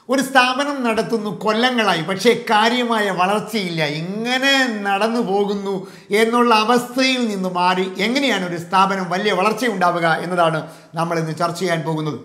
ഒരു സ്ഥാപനം നടത്തുന്നു കൊല്ലങ്ങളായി പക്ഷേ കാര്യമായ വളർച്ചയില്ല ഇങ്ങനെ നടന്നു പോകുന്നു എന്നുള്ള അവസ്ഥയിൽ നിന്ന് മാറി എങ്ങനെയാണ് ഒരു സ്ഥാപനം വലിയ വളർച്ചയുണ്ടാവുക എന്നതാണ് നമ്മൾ ഇന്ന് ചർച്ച ചെയ്യാൻ പോകുന്നത്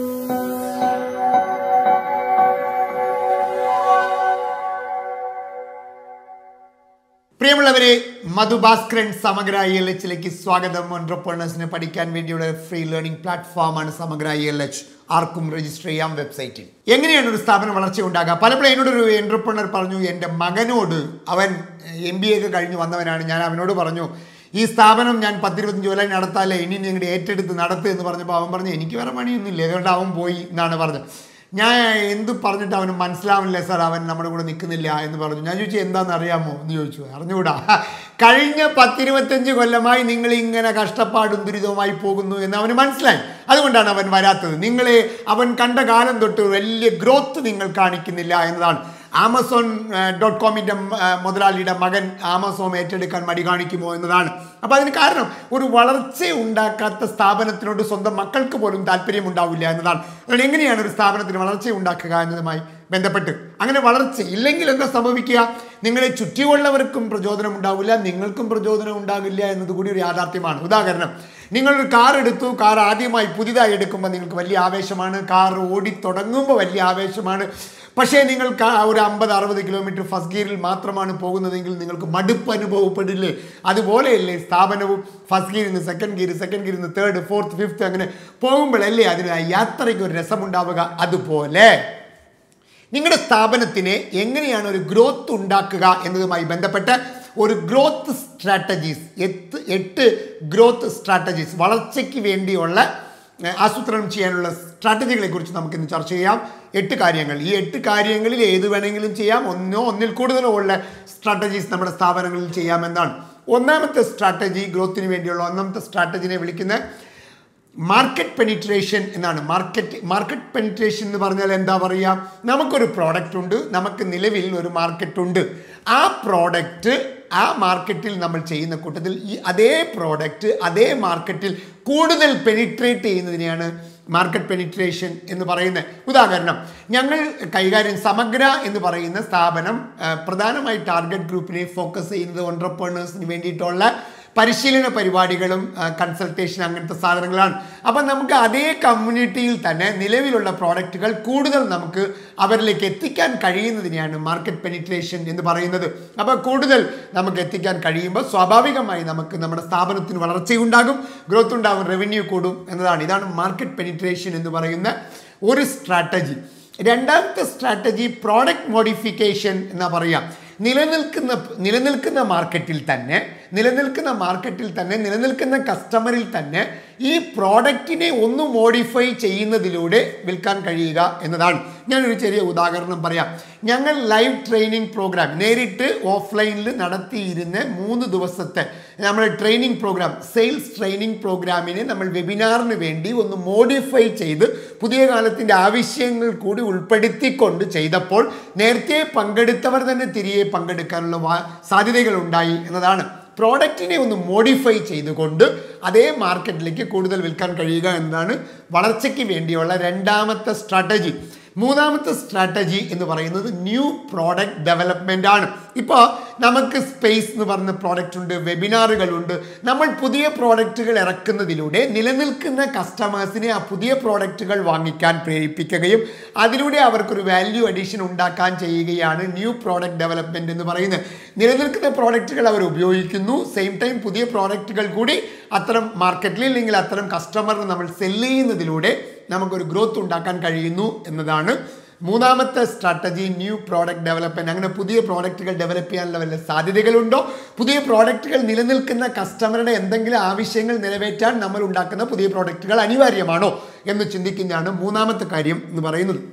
പ്രിയമുള്ളവരെ മധുഭാസ്കരൻ സമഗ്ര ഇ എൽ എച്ചിലേക്ക് സ്വാഗതം ഓൺട്രപ്രണേഴ്സിനെ പഠിക്കാൻ വേണ്ടിയുള്ള ഫ്രീ ലേണിംഗ് പ്ലാറ്റ്ഫോമാണ് സമഗ്ര ഇ എൽ എച്ച് ആർക്കും രജിസ്റ്റർ ചെയ്യാം വെബ്സൈറ്റിൽ എങ്ങനെയാണ് ഒരു സ്ഥാപനം വളർച്ച ഉണ്ടാകുക പലപ്പോഴും എന്നോട് ഒരു എൻ്റർപ്രണർ പറഞ്ഞു എൻ്റെ മകനോട് അവൻ എം ബി എ ഒക്കെ കഴിഞ്ഞ് വന്നവനാണ് ഞാൻ അവനോട് പറഞ്ഞു ഈ സ്ഥാപനം ഞാൻ പത്തിരുപത്തഞ്ച് കൊല്ലം നടത്താല്ലേ ഇനി നിങ്ങളുടെ ഏറ്റെടുത്ത് നടത്തുക എന്ന് പറഞ്ഞപ്പോൾ അവൻ പറഞ്ഞു എനിക്ക് വേറെ പണിയൊന്നുമില്ല അതുകൊണ്ട് അവൻ പോയി എന്നാണ് പറഞ്ഞത് ഞാൻ എന്ത് പറഞ്ഞിട്ട് അവന് മനസ്സിലാവില്ല സാർ അവൻ നമ്മുടെ കൂടെ നിൽക്കുന്നില്ല എന്ന് പറഞ്ഞു ഞാൻ ചോദിച്ചു എന്താണെന്ന് അറിയാമോ എന്ന് ചോദിച്ചു അറിഞ്ഞുകൂടാ കഴിഞ്ഞ പത്തിരുപത്തഞ്ച് കൊല്ലമായി നിങ്ങൾ ഇങ്ങനെ കഷ്ടപ്പാടും ദുരിതവുമായി പോകുന്നു എന്ന് അവന് മനസ്സിലായി അതുകൊണ്ടാണ് അവൻ വരാത്തത് നിങ്ങളെ അവൻ കണ്ട കാലം തൊട്ട് വലിയ ഗ്രോത്ത് നിങ്ങൾ കാണിക്കുന്നില്ല എന്നതാണ് ആമസോൺ ഡോട്ട് കോമിൻ്റെ മുതലാളിയുടെ മകൻ ആമസോൺ ഏറ്റെടുക്കാൻ മടി കാണിക്കുമോ എന്നതാണ് അപ്പോൾ അതിന് കാരണം ഒരു വളർച്ച ഉണ്ടാക്കാത്ത സ്ഥാപനത്തിനോട് സ്വന്തം മക്കൾക്ക് പോലും താല്പര്യം ഉണ്ടാവില്ല എന്നതാണ് അതുകൊണ്ട് എങ്ങനെയാണ് ഒരു സ്ഥാപനത്തിന് വളർച്ച ഉണ്ടാക്കുക എന്നതുമായി ബന്ധപ്പെട്ട് അങ്ങനെ വളർച്ച ഇല്ലെങ്കിൽ എന്താ സംഭവിക്കുക നിങ്ങളെ ചുറ്റിയുള്ളവർക്കും പ്രചോദനം ഉണ്ടാവില്ല നിങ്ങൾക്കും പ്രചോദനം ഉണ്ടാകില്ല എന്നത് കൂടി ഒരു യാഥാർത്ഥ്യമാണ് ഉദാഹരണം നിങ്ങളൊരു കാർ എടുത്തു കാർ ആദ്യമായി പുതിയതായി എടുക്കുമ്പോൾ നിങ്ങൾക്ക് വലിയ ആവേശമാണ് കാർ ഓടി തുടങ്ങുമ്പോൾ വലിയ ആവേശമാണ് പക്ഷേ നിങ്ങൾക്ക് ആ ഒരു അമ്പത് അറുപത് കിലോമീറ്റർ ഫസ്റ്റ് ഗിയറിൽ മാത്രമാണ് പോകുന്നതെങ്കിൽ നിങ്ങൾക്ക് മടുപ്പ് അനുഭവപ്പെടില്ലേ അതുപോലെയല്ലേ സ്ഥാപനവും ഫസ്റ്റ് ഗിയറിൽ നിന്ന് സെക്കൻഡ് ഗിയർ സെക്കൻഡ് ഗിയറിൽ നിന്ന് തേർഡ് ഫോർത്ത് ഫിഫ്ത്ത് അങ്ങനെ പോകുമ്പോഴല്ലേ അതിന് ആ യാത്രയ്ക്ക് ഒരു രസമുണ്ടാവുക അതുപോലെ നിങ്ങളുടെ സ്ഥാപനത്തിന് എങ്ങനെയാണ് ഒരു ഗ്രോത്ത് ഉണ്ടാക്കുക എന്നതുമായി ബന്ധപ്പെട്ട് ഒരു ഗ്രോത്ത് സ്ട്രാറ്റജീസ് എട്ട് എട്ട് ഗ്രോത്ത് സ്ട്രാറ്റജീസ് വളർച്ചയ്ക്ക് വേണ്ടിയുള്ള ഏഹ്, ആസൂത്രണം ചെയ്യാനുള്ള സ്ട്രാറ്റജികളെ കുറിച്ച് നമുക്കിന്ന് ചർച്ച ചെയ്യാം എട്ട് കാര്യങ്ങൾ ഈ എട്ട് കാര്യങ്ങളിൽ ഏത് വേണമെങ്കിലും ചെയ്യാം ഒന്നോ ഒന്നിൽ കൂടുതലോ ഉള്ള സ്ട്രാറ്റജീസ് നമ്മുടെ സ്ഥാപനങ്ങളിൽ ചെയ്യാമെന്നാണ് ഒന്നാമത്തെ സ്ട്രാറ്റജി ഗ്രോത്തിന് വേണ്ടിയുള്ള ഒന്നാമത്തെ സ്ട്രാറ്റജിനെ വിളിക്കുന്നത് മാർക്കറ്റ് പെനിട്രേഷൻ എന്നാണ് മാർക്കറ്റ് മാർക്കറ്റ് പെനിട്രേഷൻ എന്ന് പറഞ്ഞാൽ എന്താ പറയുക നമുക്കൊരു പ്രോഡക്റ്റ് ഉണ്ട് നമുക്ക് നിലവിൽ ഒരു മാർക്കറ്റ് ഉണ്ട് ആ പ്രോഡക്റ്റ് ആ മാർക്കറ്റിൽ നമ്മൾ ചെയ്യുന്ന കൂട്ടത്തിൽ ഈ അതേ പ്രോഡക്റ്റ് അതേ മാർക്കറ്റിൽ കൂടുതൽ പെനിട്രേറ്റ് ചെയ്യുന്നതിനെയാണ് മാർക്കറ്റ് പെനിട്രേഷൻ എന്ന് പറയുന്നത് ഉദാഹരണം ഞങ്ങൾ കൈകാര്യം സമഗ്ര എന്ന് പറയുന്ന സ്ഥാപനം ആ, പ്രധാനമായി ടാർഗറ്റ് ഗ്രൂപ്പിനെ ഫോക്കസ് ചെയ്യുന്നത് ഓൺട്രപ്രണേഴ്സിന് വേണ്ടിയിട്ടുള്ള പരിശീലന പരിപാടികളും കൺസൾട്ടേഷൻ അങ്ങനത്തെ സാധനങ്ങളാണ് അപ്പം നമുക്ക് അതേ കമ്മ്യൂണിറ്റിയിൽ തന്നെ നിലവിലുള്ള പ്രോഡക്റ്റുകൾ കൂടുതൽ നമുക്ക് അവരിലേക്ക് എത്തിക്കാൻ കഴിയുന്നതിനെയാണ് മാർക്കറ്റ് പെനിട്രേഷൻ എന്ന് പറയുന്നത് അപ്പോൾ കൂടുതൽ നമുക്ക് എത്തിക്കാൻ കഴിയുമ്പോൾ സ്വാഭാവികമായി നമുക്ക് നമ്മുടെ സ്ഥാപനത്തിന് വളർച്ചയുണ്ടാകും ഗ്രോത്ത് ഉണ്ടാകും റവന്യൂ കൂടും എന്നതാണ് ഇതാണ് മാർക്കറ്റ് പെനിട്രേഷൻ എന്ന് പറയുന്ന ഒരു സ്ട്രാറ്റജി രണ്ടാമത്തെ സ്ട്രാറ്റജി പ്രോഡക്റ്റ് മോഡിഫിക്കേഷൻ എന്നാ പറയാം നിലനിൽക്കുന്ന നിലനിൽക്കുന്ന മാർക്കറ്റിൽ തന്നെ നിലനിൽക്കുന്ന മാർക്കറ്റിൽ തന്നെ നിലനിൽക്കുന്ന കസ്റ്റമറിൽ തന്നെ ഈ പ്രോഡക്റ്റിനെ ഒന്ന് മോഡിഫൈ ചെയ്യുന്നതിലൂടെ വിൽക്കാൻ കഴിയുക എന്നതാണ് ഞാനൊരു ചെറിയ ഉദാഹരണം പറയാം ഞങ്ങൾ ലൈവ് ട്രെയിനിങ് പ്രോഗ്രാം നേരിട്ട് ഓഫ്ലൈനിൽ നടത്തിയിരുന്ന മൂന്ന് ദിവസത്തെ നമ്മുടെ ട്രെയിനിങ് പ്രോഗ്രാം സെയിൽസ് ട്രെയിനിങ് പ്രോഗ്രാമിനെ നമ്മൾ വെബിനാറിന് വേണ്ടി ഒന്ന് മോഡിഫൈ ചെയ്ത് പുതിയ കാലത്തിൻ്റെ ആവശ്യങ്ങൾ കൂടി ഉൾപ്പെടുത്തിക്കൊണ്ട് ചെയ്തപ്പോൾ നേരത്തെ പങ്കെടുത്തവർ തന്നെ തിരികെ പങ്കെടുക്കാനുള്ള വാ- സാധ്യതകളുണ്ടായി എന്നതാണ് പ്രോഡക്റ്റിനെ ഒന്ന് മോഡിഫൈ ചെയ്തുകൊണ്ട് അതേ മാർക്കറ്റിലേക്ക് കൂടുതൽ വിൽക്കാൻ കഴിയുക എന്നതാണ് വളർച്ചയ്ക്ക് വേണ്ടിയുള്ള രണ്ടാമത്തെ സ്ട്രാറ്റജി മൂന്നാമത്തെ സ്ട്രാറ്റജി എന്ന് പറയുന്നത് ന്യൂ പ്രോഡക്റ്റ് ഡെവലപ്മെൻ്റ് ആണ് ഇപ്പോൾ നമുക്ക് സ്പേസ് എന്ന് പറഞ്ഞ പ്രോഡക്റ്റ് ഉണ്ട് വെബിനാറുകളുണ്ട് നമ്മൾ പുതിയ പ്രോഡക്റ്റുകൾ ഇറക്കുന്നതിലൂടെ നിലനിൽക്കുന്ന കസ്റ്റമേഴ്സിനെ ആ പുതിയ പ്രോഡക്റ്റുകൾ വാങ്ങിക്കാൻ പ്രേരിപ്പിക്കുകയും അതിലൂടെ അവർക്കൊരു വാല്യൂ അഡീഷൻ ഉണ്ടാക്കാൻ ചെയ്യുകയാണ് ന്യൂ പ്രോഡക്റ്റ് ഡെവലപ്മെൻറ്റ് എന്ന് പറയുന്നത് നിലനിൽക്കുന്ന പ്രോഡക്റ്റുകൾ അവർ ഉപയോഗിക്കുന്നു സെയിം ടൈം പുതിയ പ്രോഡക്റ്റുകൾ കൂടി അത്തരം മാർക്കറ്റിൽ അല്ലെങ്കിൽ അത്തരം കസ്റ്റമറിന് നമ്മൾ സെല്ല് ചെയ്യുന്നതിലൂടെ നമുക്കൊരു ഗ്രോത്ത് ഉണ്ടാക്കാൻ കഴിയുന്നു എന്നതാണ് മൂന്നാമത്തെ സ്ട്രാറ്റജി ന്യൂ പ്രോഡക്റ്റ് ഡെവലപ്മെൻറ്റ് അങ്ങനെ പുതിയ പ്രോഡക്റ്റുകൾ ഡെവലപ്പ് ചെയ്യാനുള്ള വല്ല സാധ്യതകളുണ്ടോ പുതിയ പ്രോഡക്റ്റുകൾ നിലനിൽക്കുന്ന കസ്റ്റമറുടെ എന്തെങ്കിലും ആവശ്യങ്ങൾ നിറവേറ്റാൻ നമ്മൾ ഉണ്ടാക്കുന്ന പുതിയ പ്രോഡക്റ്റുകൾ അനിവാര്യമാണോ എന്ന് ചിന്തിക്കുന്നതാണ് മൂന്നാമത്തെ കാര്യം എന്ന് പറയുന്നത്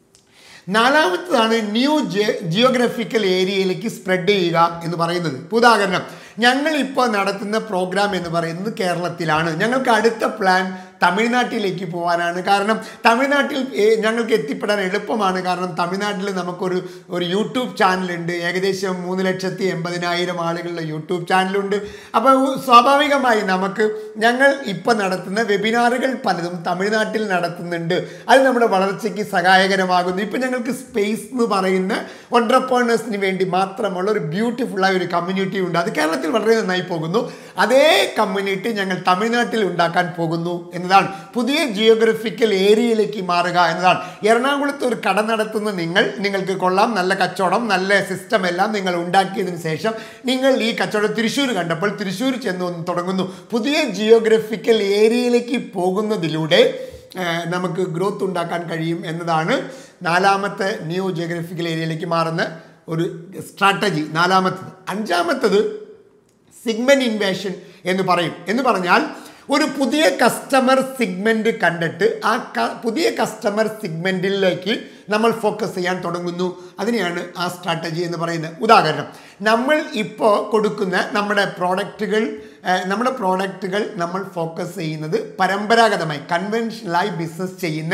നാലാമത്തതാണ് ന്യൂ ജിയോഗ്രഫിക്കൽ ഏരിയയിലേക്ക് സ്പ്രെഡ് ചെയ്യുക എന്ന് പറയുന്നത് ഇപ്പൊ ഉദാഹരണം ഞങ്ങൾ ഇപ്പോൾ നടത്തുന്ന പ്രോഗ്രാം എന്ന് പറയുന്നത് കേരളത്തിലാണ് ഞങ്ങൾക്ക് അടുത്ത പ്ലാൻ തമിഴ്നാട്ടിലേക്ക് പോകാനാണ് കാരണം തമിഴ്നാട്ടിൽ ഏ, ഞങ്ങൾക്ക് എത്തിപ്പെടാൻ എളുപ്പമാണ് കാരണം തമിഴ്നാട്ടിൽ നമുക്കൊരു ഒരു യൂട്യൂബ് ചാനലുണ്ട് ഏകദേശം മൂന്ന് ലക്ഷത്തി എൺപതിനായിരം ആളുകളുടെ യൂട്യൂബ് ചാനലുണ്ട് അപ്പോൾ സ്വാഭാവികമായി നമുക്ക് ഞങ്ങൾ ഇപ്പോൾ നടത്തുന്ന വെബിനാറുകൾ പലതും തമിഴ്നാട്ടിൽ നടത്തുന്നുണ്ട് അത് നമ്മുടെ വളർച്ചയ്ക്ക് സഹായകരമാകുന്നു ഇപ്പം ഞങ്ങൾക്ക് സ്പേസ് എന്ന് പറയുന്ന ഓൺട്രപ്രണേഴ്സിന് വേണ്ടി മാത്രമുള്ള ഒരു ബ്യൂട്ടിഫുള്ളായ ഒരു കമ്മ്യൂണിറ്റി ഉണ്ട് അത് കേരളത്തിൽ വളരെ നന്നായി പോകുന്നു അതേ കമ്മ്യൂണിറ്റി ഞങ്ങൾ തമിഴ്നാട്ടിൽ ഉണ്ടാക്കാൻ പോകുന്നു എന്നതാണ് പുതിയ ജിയോഗ്രഫിക്കൽ ഏരിയയിലേക്ക് മാറുക എന്നതാണ് എറണാകുളത്ത് ഒരു കട നടത്തുന്ന നിങ്ങൾ നിങ്ങൾക്ക് കൊള്ളാം നല്ല കച്ചവടം നല്ല സിസ്റ്റം എല്ലാം നിങ്ങൾ ഉണ്ടാക്കിയതിന് ശേഷം നിങ്ങൾ ഈ കച്ചവടം തൃശ്ശൂർ കണ്ടപ്പോൾ തൃശ്ശൂർ ചെന്ന് ഒന്ന് തുടങ്ങുന്നു പുതിയ ജിയോഗ്രഫിക്കൽ ഏരിയയിലേക്ക് പോകുന്നതിലൂടെ ഏഹ്, നമുക്ക് ഗ്രോത്ത് ഉണ്ടാക്കാൻ കഴിയും എന്നതാണ് നാലാമത്തെ ന്യൂ ജിയോഗ്രഫിക്കൽ ഏരിയയിലേക്ക് മാറുന്ന ഒരു സ്ട്രാറ്റജി നാലാമത്തത് അഞ്ചാമത്തത് സിഗ്മെന്റ് ഇൻവേഷൻ എന്ന് പറയും എന്ന് പറഞ്ഞാൽ ഒരു പുതിയ കസ്റ്റമർ സിഗ്മെന്റ് കണ്ടിട്ട് ആ ക- പുതിയ കസ്റ്റമർ സിഗ്മെന്റിലേക്ക് നമ്മൾ ഫോക്കസ് ചെയ്യാൻ തുടങ്ങുന്നു അതിനെയാണ് ആ സ്ട്രാറ്റജി എന്ന് പറയുന്നത് ഉദാഹരണം നമ്മൾ ഇപ്പോൾ കൊടുക്കുന്ന നമ്മുടെ പ്രോഡക്റ്റുകൾ ഏഹ്, നമ്മുടെ പ്രോഡക്റ്റുകൾ നമ്മൾ ഫോക്കസ് ചെയ്യുന്നത് പരമ്പരാഗതമായി കൺവെൻഷനലായി ബിസിനസ് ചെയ്യുന്ന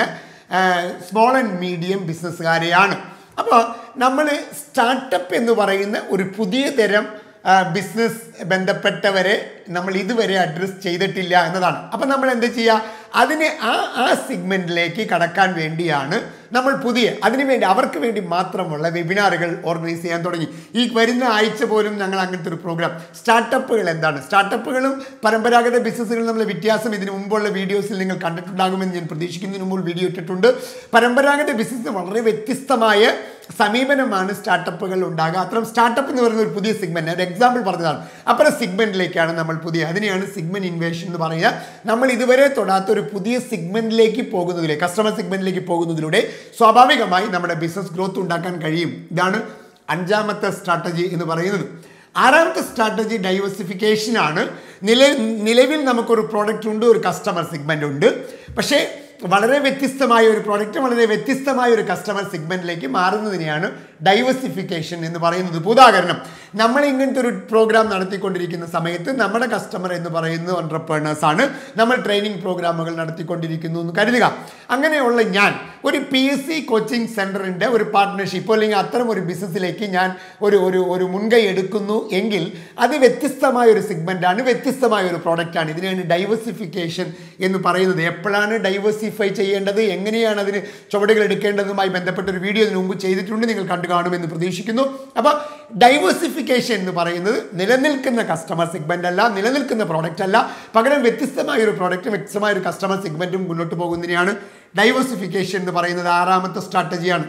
സ്മോൾ ആൻഡ് മീഡിയം ബിസിനസ്സുകാരെയാണ് അപ്പോൾ നമ്മൾ സ്റ്റാർട്ടപ്പ് എന്ന് പറയുന്ന ഒരു പുതിയ തരം ബിസിനസ് ബന്ധപ്പെട്ടവരെ നമ്മൾ ഇതുവരെ അഡ്രസ്സ് ചെയ്തിട്ടില്ല എന്നതാണ് അപ്പം നമ്മൾ എന്ത് ചെയ്യുക അതിനെ ആ ആ സിഗ്മെൻറ്റിലേക്ക് കടക്കാൻ വേണ്ടിയാണ് നമ്മൾ പുതിയ അതിനു വേണ്ടി അവർക്ക് വേണ്ടി മാത്രമുള്ള വെബിനാറുകൾ ഓർഗനൈസ് ചെയ്യാൻ തുടങ്ങി ഈ വരുന്ന ആഴ്ച പോലും ഞങ്ങൾ അങ്ങനത്തെ ഒരു പ്രോഗ്രാം സ്റ്റാർട്ടപ്പുകൾ എന്താണ് സ്റ്റാർട്ടപ്പുകളും പരമ്പരാഗത ബിസിനസ്സുകളും തമ്മിലുള്ള വ്യത്യാസം ഇതിനു മുമ്പുള്ള വീഡിയോസിൽ നിങ്ങൾ കണ്ടിട്ടുണ്ടാകുമെന്ന് ഞാൻ പ്രതീക്ഷിക്കുന്നതിന് മുമ്പ് വീഡിയോ ഇട്ടിട്ടുണ്ട് പരമ്പരാഗത ബിസിനസ് വളരെ വ്യത്യസ്തമായ സമീപനമാണ് സ്റ്റാർട്ടപ്പുകൾ ഉണ്ടാകുക അത്തരം സ്റ്റാർട്ടപ്പ് എന്ന് പറയുന്ന ഒരു പുതിയ സിഗ്മെന്റ് ഒരു എക്സാമ്പിൾ പറഞ്ഞതാണ് അപ്പുറം സിഗ്മെന്റിലേക്കാണ് നമ്മൾ പുതിയ അതിനെയാണ് സിഗ്മെന്റ് ഇൻവേഷൻ എന്ന് പറയുക നമ്മൾ ഇതുവരെ തൊടാത്ത ഒരു പുതിയ സിഗ്മെന്റിലേക്ക് പോകുന്നതിലൂടെ കസ്റ്റമർ സിഗ്മെന്റിലേക്ക് പോകുന്നതിലൂടെ സ്വാഭാവികമായി നമ്മുടെ ബിസിനസ് ഗ്രോത്ത് ഉണ്ടാക്കാൻ കഴിയും ഇതാണ് അഞ്ചാമത്തെ സ്ട്രാറ്റജി എന്ന് പറയുന്നത് ആറാമത്തെ സ്ട്രാറ്റജി ഡൈവേഴ്സിഫിക്കേഷൻ ആണ് നില നിലവിൽ നമുക്കൊരു പ്രോഡക്റ്റ് ഉണ്ട് ഒരു കസ്റ്റമർ സിഗ്മെന്റ് ഉണ്ട് പക്ഷേ വളരെ വ്യത്യസ്തമായ ഒരു പ്രോഡക്റ്റ് വളരെ വ്യത്യസ്തമായ ഒരു കസ്റ്റമർ സെഗ്മെന്റിലേക്ക് മാറുന്നതിനെയാണ് ഡൈവേഴ്സിഫിക്കേഷൻ എന്ന് പറയുന്നത് ഇപ്പൊ ഉദാഹരണം നമ്മൾ ഇങ്ങനത്തെ ഒരു പ്രോഗ്രാം നടത്തിക്കൊണ്ടിരിക്കുന്ന സമയത്ത് നമ്മുടെ കസ്റ്റമർ എന്ന് പറയുന്നത് ഓൺട്രപ്രണേഴ്സ് ആണ് നമ്മൾ ട്രെയിനിങ് പ്രോഗ്രാമുകൾ നടത്തിക്കൊണ്ടിരിക്കുന്നു എന്ന് കരുതുക അങ്ങനെയുള്ള ഞാൻ ഒരു പി എസ് സി കോച്ചിങ് സെൻറ്ററിൻ്റെ ഒരു പാർട്ട്ണർഷിപ്പ് അല്ലെങ്കിൽ അത്തരം ഒരു ബിസിനസ്സിലേക്ക് ഞാൻ ഒരു ഒരു ഒരു മുൻകൈ എടുക്കുന്നു എങ്കിൽ അത് വ്യത്യസ്തമായ ഒരു സെഗ്മെൻ്റാണ് വ്യത്യസ്തമായ ഒരു പ്രോഡക്റ്റാണ് ഇതിനെയാണ് ഡൈവേഴ്സിഫിക്കേഷൻ എന്ന് പറയുന്നത് എപ്പോഴാണ് ഡൈവേഴ്സിഫൈ ചെയ്യേണ്ടത് എങ്ങനെയാണ് അതിന് ചുവടുകൾ എടുക്കേണ്ടതുമായി ബന്ധപ്പെട്ട ഒരു വീഡിയോ ഇതിനു മുമ്പ് ചെയ്തിട്ടുണ്ട് നിങ്ങൾ കണ്ടു കാണുമെന്ന് പ്രതീക്ഷിക്കുന്നു അപ്പോൾ ഡൈവേഴ്സിഫിക്കേഷൻ എന്ന് പറയുന്നത് നിലനിൽക്കുന്ന കസ്റ്റമർ സെഗ്മെൻ്റ് അല്ല നിലനിൽക്കുന്ന പ്രോഡക്റ്റ് അല്ല പകരം വ്യത്യസ്തമായ ഒരു പ്രോഡക്റ്റ് വ്യത്യസ്തമായ ഒരു കസ്റ്റമർ സെഗ്മെൻറ്റും മുന്നോട്ട് പോകുന്നതിനെയാണ് ഡൈവേഴ്സിഫിക്കേഷൻ എന്ന് പറയുന്നത് ആറാമത്തെ സ്ട്രാറ്റജിയാണ്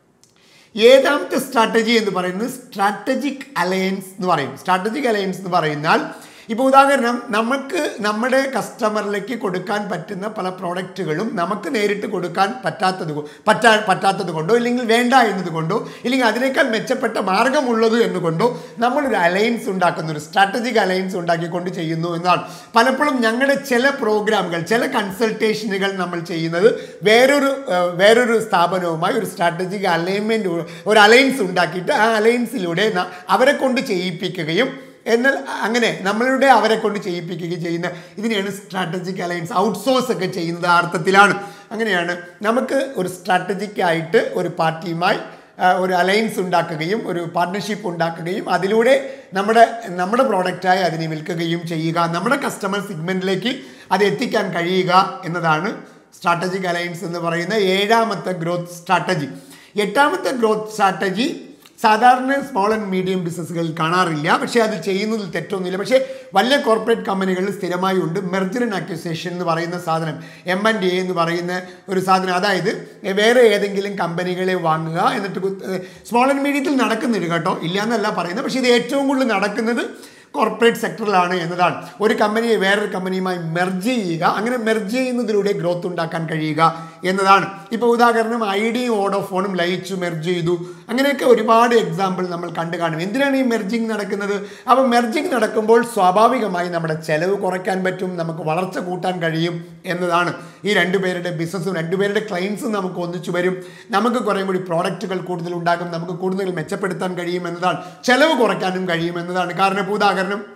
ഏഴാമത്തെ സ്ട്രാറ്റജി എന്ന് പറയുന്നത് സ്ട്രാറ്റജിക് അലയൻസ് എന്ന് പറയും സ്ട്രാറ്റജിക് അലയൻസ് എന്ന് പറയുന്നാൽ ഇപ്പോൾ ഉദാഹരണം നമുക്ക് നമ്മുടെ കസ്റ്റമറിലേക്ക് കൊടുക്കാൻ പറ്റുന്ന പല പ്രോഡക്റ്റുകളും നമുക്ക് നേരിട്ട് കൊടുക്കാൻ പറ്റാത്തത് കൊ- പറ്റാ പറ്റാത്തത് കൊണ്ടോ ഇല്ലെങ്കിൽ വേണ്ട എന്നതുകൊണ്ടോ ഇല്ലെങ്കിൽ അതിനേക്കാൾ മെച്ചപ്പെട്ട മാർഗമുള്ളത് എന്നുകൊണ്ടോ നമ്മളൊരു അലയൻസ് ഉണ്ടാക്കുന്ന ഒരു സ്ട്രാറ്റജിക് അലയൻസ് ഉണ്ടാക്കിക്കൊണ്ട് ചെയ്യുന്നു എന്നതാണ് പലപ്പോഴും ഞങ്ങളുടെ ചില പ്രോഗ്രാമുകൾ ചില കൺസൾട്ടേഷനുകൾ നമ്മൾ ചെയ്യുന്നത് വേറൊരു ഏഹ്, വേറൊരു സ്ഥാപനവുമായി ഒരു സ്ട്രാറ്റജിക് അലൈൻമെൻറ്റ് ഒരു അലയൻസ് ഉണ്ടാക്കിയിട്ട് ആ അലയൻസിലൂടെ ന- അവരെ കൊണ്ട് ചെയ്യിപ്പിക്കുകയും എന്നാൽ അങ്ങനെ നമ്മളുടെ അവരെ കൊണ്ട് ചെയ്യിപ്പിക്കുകയും ചെയ്യുന്ന ഇതിനെയാണ് സ്ട്രാറ്റജിക് അലയൻസ് ഔട്ട്സോഴ്സ് ഒക്കെ ചെയ്യുന്നത് ആ അർത്ഥത്തിലാണ് അങ്ങനെയാണ് നമുക്ക് ഒരു സ്ട്രാറ്റജിക് ആയിട്ട് ഒരു പാർട്ടിയുമായി ആ, ഒരു അലയൻസ് ഉണ്ടാക്കുകയും ഒരു പാർട്ട്ണർഷിപ്പ് ഉണ്ടാക്കുകയും അതിലൂടെ നമ്മുടെ നമ്മുടെ പ്രോഡക്റ്റായി അതിനെ വിൽക്കുകയും ചെയ്യുക നമ്മുടെ കസ്റ്റമർ സിഗ്മെൻറ്റിലേക്ക് അത് എത്തിക്കാൻ കഴിയുക എന്നതാണ് സ്ട്രാറ്റജിക് അലയൻസ് എന്ന് പറയുന്ന ഏഴാമത്തെ ഗ്രോത്ത് സ്ട്രാറ്റജി എട്ടാമത്തെ ഗ്രോത്ത് സ്ട്രാറ്റജി സാധാരണ സ്മോൾ ആൻഡ് മീഡിയം ബിസിനസ്സുകളിൽ കാണാറില്ല പക്ഷേ അത് ചെയ്യുന്നതിൽ തെറ്റൊന്നുമില്ല പക്ഷേ വലിയ കോർപ്പറേറ്റ് കമ്പനികളിൽ സ്ഥിരമായി ഉണ്ട് മെർജർ ആൻഡ് അക്യൂസേഷൻ എന്ന് പറയുന്ന സാധനം എം ആൻഡ് എ എന്ന് പറയുന്ന ഒരു സാധനം അതായത് വേറെ ഏതെങ്കിലും കമ്പനികളെ വാങ്ങുക എന്നിട്ട് സ്മോൾ ആൻഡ് മീഡിയത്തിൽ നടക്കുന്നുണ്ട് കേട്ടോ ഇല്ല എന്നല്ല പറയുന്നത് പക്ഷേ ഇത് ഏറ്റവും കൂടുതൽ നടക്കുന്നത് കോർപ്പറേറ്റ് സെക്ടറിലാണ് എന്നതാണ് ഒരു കമ്പനിയെ വേറൊരു കമ്പനിയുമായി മെർജ് ചെയ്യുക അങ്ങനെ മെർജ് ചെയ്യുന്നതിലൂടെ ഗ്രോത്ത് ഉണ്ടാക്കാൻ കഴിയുക എന്നതാണ് ഇപ്പോൾ ഉദാഹരണം ഐഡിയും ഓഡോഫോണും ലയിച്ചു മെർജ് ചെയ്തു അങ്ങനെയൊക്കെ ഒരുപാട് എക്സാമ്പിൾ നമ്മൾ കണ്ടു കാണും എന്തിനാണ് ഈ മെർജിങ് നടക്കുന്നത് അപ്പോൾ മെർജിങ് നടക്കുമ്പോൾ സ്വാഭാവികമായി നമ്മുടെ ചെലവ് കുറയ്ക്കാൻ പറ്റും നമുക്ക് വളർച്ച കൂട്ടാൻ കഴിയും എന്നതാണ് ഈ രണ്ടുപേരുടെ ബിസിനസ്സും രണ്ടുപേരുടെ ക്ലയൻസും നമുക്ക് ഒന്നിച്ചു വരും നമുക്ക് കുറേ കൂടി പ്രോഡക്റ്റുകൾ കൂടുതൽ ഉണ്ടാകും നമുക്ക് കൂടുതൽ മെച്ചപ്പെടുത്താൻ കഴിയും എന്നതാണ് ചെലവ് കുറയ്ക്കാനും കഴിയും എന്നതാണ് കാരണം ഇപ്പോൾ ഉദാഹരണം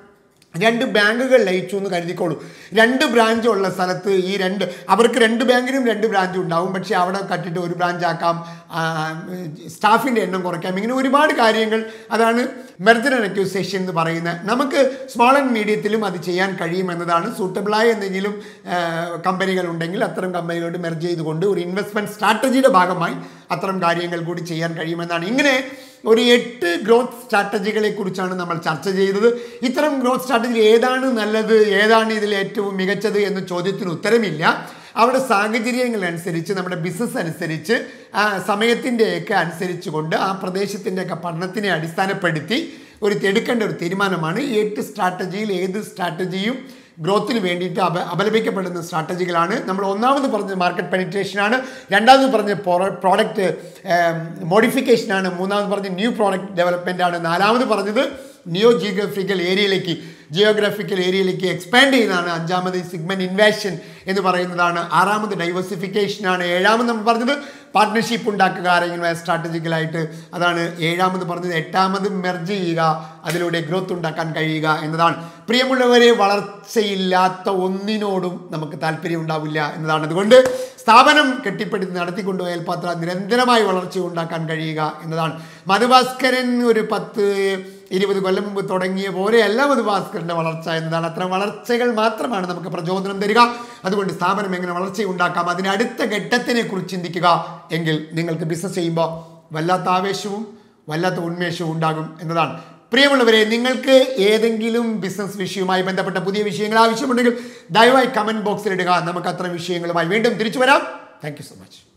രണ്ട് ബാങ്കുകൾ ലയിച്ചു എന്ന് കരുതിക്കോളൂ രണ്ട് ബ്രാഞ്ച് ഉള്ള സ്ഥലത്ത് ഈ രണ്ട് അവർക്ക് രണ്ട് ബാങ്കിനും രണ്ട് ബ്രാഞ്ച് ഉണ്ടാവും പക്ഷേ അവിടെ കട്ടിട്ട് ഒരു ബ്രാഞ്ച് ആക്കാം സ്റ്റാഫിൻ്റെ എണ്ണം കുറയ്ക്കാം ഇങ്ങനെ ഒരുപാട് കാര്യങ്ങൾ അതാണ് മെർജർ ആൻഡ് അക്യൂസേഷൻ എന്ന് പറയുന്നത് നമുക്ക് സ്മോൾ ആൻഡ് മീഡിയത്തിലും അത് ചെയ്യാൻ കഴിയും എന്നതാണ് സൂട്ടബിളായ എന്തെങ്കിലും കമ്പനികൾ ഉണ്ടെങ്കിൽ അത്തരം കമ്പനികളോട് മെർജ് ചെയ്തുകൊണ്ട് ഒരു ഇൻവെസ്റ്റ്മെൻറ്റ് സ്ട്രാറ്റജിയുടെ ഭാഗമായി അത്തരം കാര്യങ്ങൾ കൂടി ചെയ്യാൻ കഴിയുമെന്നാണ് ഇങ്ങനെ ഒരു എട്ട് ഗ്രോത്ത് സ്ട്രാറ്റജികളെ കുറിച്ചാണ് നമ്മൾ ചർച്ച ചെയ്തത് ഇത്തരം ഗ്രോത്ത് സ്ട്രാറ്റജി ഏതാണ് നല്ലത് ഏതാണ് ഇതിൽ ഏറ്റവും മികച്ചത് എന്ന ചോദ്യത്തിന് ഉത്തരമില്ല അവിടെ സാഹചര്യങ്ങളനുസരിച്ച് നമ്മുടെ ബിസിനസ് അനുസരിച്ച് ആ സമയത്തിൻ്റെയൊക്കെ അനുസരിച്ച് കൊണ്ട് ആ പ്രദേശത്തിൻ്റെയൊക്കെ പഠനത്തിനെ അടിസ്ഥാനപ്പെടുത്തി ഒരു എടുക്കേണ്ട ഒരു തീരുമാനമാണ് ഈ എട്ട് സ്ട്രാറ്റജിയിൽ ഏത് സ്ട്രാറ്റജിയും ഗ്രോത്തിന് വേണ്ടിയിട്ട് അപ അപലപിക്കപ്പെടുന്ന സ്ട്രാറ്റജികളാണ് നമ്മൾ ഒന്നാമത് പറഞ്ഞത് മാർക്കറ്റ് പെനിട്രേഷനാണ് രണ്ടാമത് പറഞ്ഞ പ്രോഡക്റ്റ് മോഡിഫിക്കേഷനാണ് മൂന്നാമത് പറഞ്ഞ ന്യൂ പ്രോഡക്റ്റ് ഡെവലപ്മെൻ്റ് ആണ് നാലാമത് പറഞ്ഞത് നിയോ ജിയോഗ്രഫിക്കൽ ഏരിയയിലേക്ക് ജിയോഗ്രാഫിക്കൽ ഏരിയയിലേക്ക് എക്സ്പാൻഡ് ചെയ്യുന്നതാണ് അഞ്ചാമത് സിഗ്മെന്റ് ഇൻവേഷൻ എന്ന് പറയുന്നതാണ് ആറാമത് ഡൈവേഴ്സിഫിക്കേഷനാണ് ഏഴാമത് നമ്മൾ പറഞ്ഞത് പാർട്ട്ണർഷിപ്പ് ഉണ്ടാക്കുക ആരെങ്കിലും സ്ട്രാറ്റജിക്കലായിട്ട് അതാണ് ഏഴാമത് പറഞ്ഞത് എട്ടാമത് മെർജ് ചെയ്യുക അതിലൂടെ ഗ്രോത്ത് ഉണ്ടാക്കാൻ കഴിയുക എന്നതാണ് പ്രിയമുള്ളവരെ വളർച്ചയില്ലാത്ത ഒന്നിനോടും നമുക്ക് താല്പര്യം ഉണ്ടാവില്ല എന്നതാണ് അതുകൊണ്ട് സ്ഥാപനം കെട്ടിപ്പടുത്ത് നടത്തിക്കൊണ്ടുപോയാൽ പത്ര നിരന്തരമായി വളർച്ച ഉണ്ടാക്കാൻ കഴിയുക എന്നതാണ് മധുഭാസ്കരൻ ഒരു പത്ത് ഇരുപത് കൊല്ലം മുമ്പ് തുടങ്ങിയ പോലെയല്ല മധുഭാസ്കറിന്റെ വളർച്ച എന്നതാണ് അത്തരം വളർച്ചകൾ മാത്രമാണ് നമുക്ക് പ്രചോദനം തരിക അതുകൊണ്ട് സ്ഥാപനം എങ്ങനെ വളർച്ച ഉണ്ടാക്കാം അതിന് അടുത്ത ഘട്ടത്തിനെ കുറിച്ച് ചിന്തിക്കുക എങ്കിൽ നിങ്ങൾക്ക് ബിസിനസ് ചെയ്യുമ്പോൾ വല്ലാത്ത ആവേശവും വല്ലാത്ത ഉന്മേഷവും ഉണ്ടാകും എന്നതാണ് പ്രിയമുള്ളവരെ നിങ്ങൾക്ക് ഏതെങ്കിലും ബിസിനസ് വിഷയവുമായി ബന്ധപ്പെട്ട പുതിയ വിഷയങ്ങൾ ആവശ്യമുണ്ടെങ്കിൽ ദയവായി കമന്റ് ബോക്സിൽ ഇടുക നമുക്ക് അത്തരം വിഷയങ്ങളുമായി വീണ്ടും തിരിച്ചു വരാം താങ്ക് സോ മച്ച്